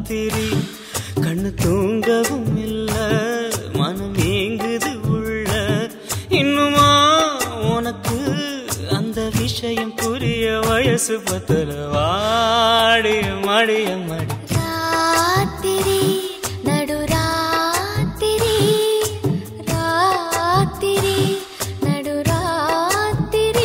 ராத்திரி கண்ணு தூங்கவும் இல்ல மனம் ஏங்குது உள்ள இன்னுமா உனக்கு அந்த விஷயம் புரிய வயசு பத்தல வாடிய மடிய மடி ராத்திரி நடுராத்திரி ராத்திரி நடுராத்திரி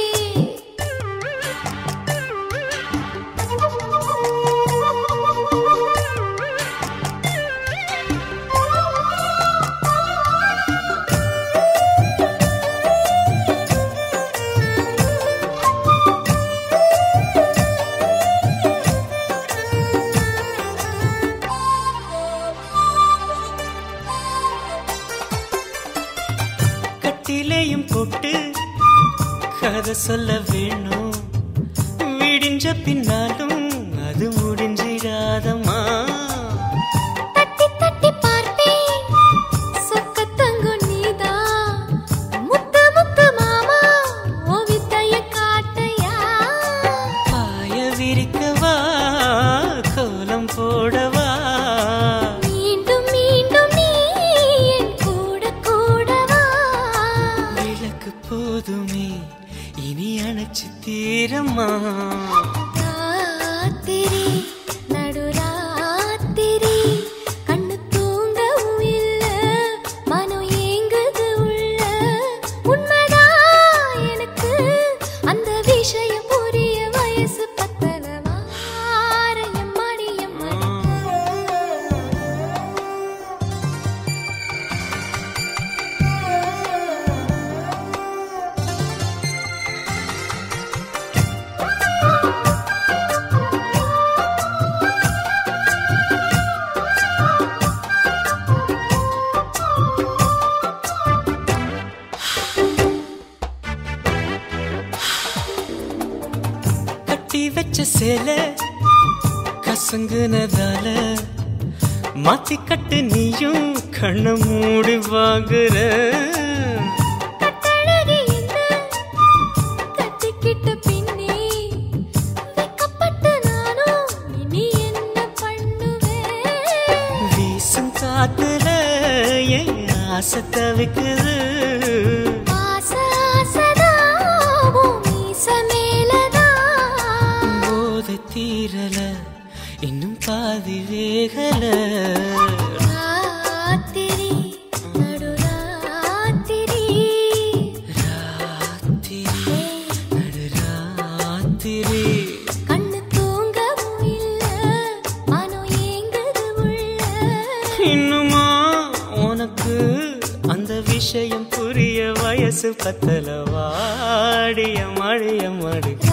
கட்டிலேயும் போட்டு கதை சொல்ல வேணும் விடிஞ்ச பின்னாலும் அது முடிஞ்சிடாதம்மா தட்டி தட்டி பார்ப்பேன் சொக்கத்தங்கும் நீதான் முத்து முத்து மாமா ஓ வித்தைய காட்டையா பாய விரிக்கவா கோலம் போடவா மீண்டும் மீண்டும் நீ என் கூட கூடவா விளக்கு போதுமே இனி அணைச்சு தீரம்மா ராத்திரி நடுராத்திரி கண்ணு தூங்கவும் இல்ல மனம் ஏங்குது உள்ள உண்மைதான் எனக்கு அந்த விஷயம் புரிய வயசு பத்தல வாரையம் மடியம் கட்டி வச்ச சேலை கசங்குனதால மாத்தி கட்டு நீயும் கண்ண மூடி வாங்குற கட்டழகி என்ன கட்டிக்கிட்ட பின்னே வெக்கப்பட்டு நானும் இனி என்ன பண்ணுவேன் வீசும் காத்துல என் ஆசை தவிக்குது ஆசை ஆசைதான் உன் மீச மேலதான் போதை தீரல இன்னும் பாதி வேகல ராத்திரி நடுராத்திரி ராத்திரி நடுராத்திரி கண்ணு தூங்கவும் இல்ல மனம் ஏங்குது உள்ள இன்னுமா உனக்கு அந்த விஷயம் புரிய வயசு பத்தல வாடிய மழைய மடு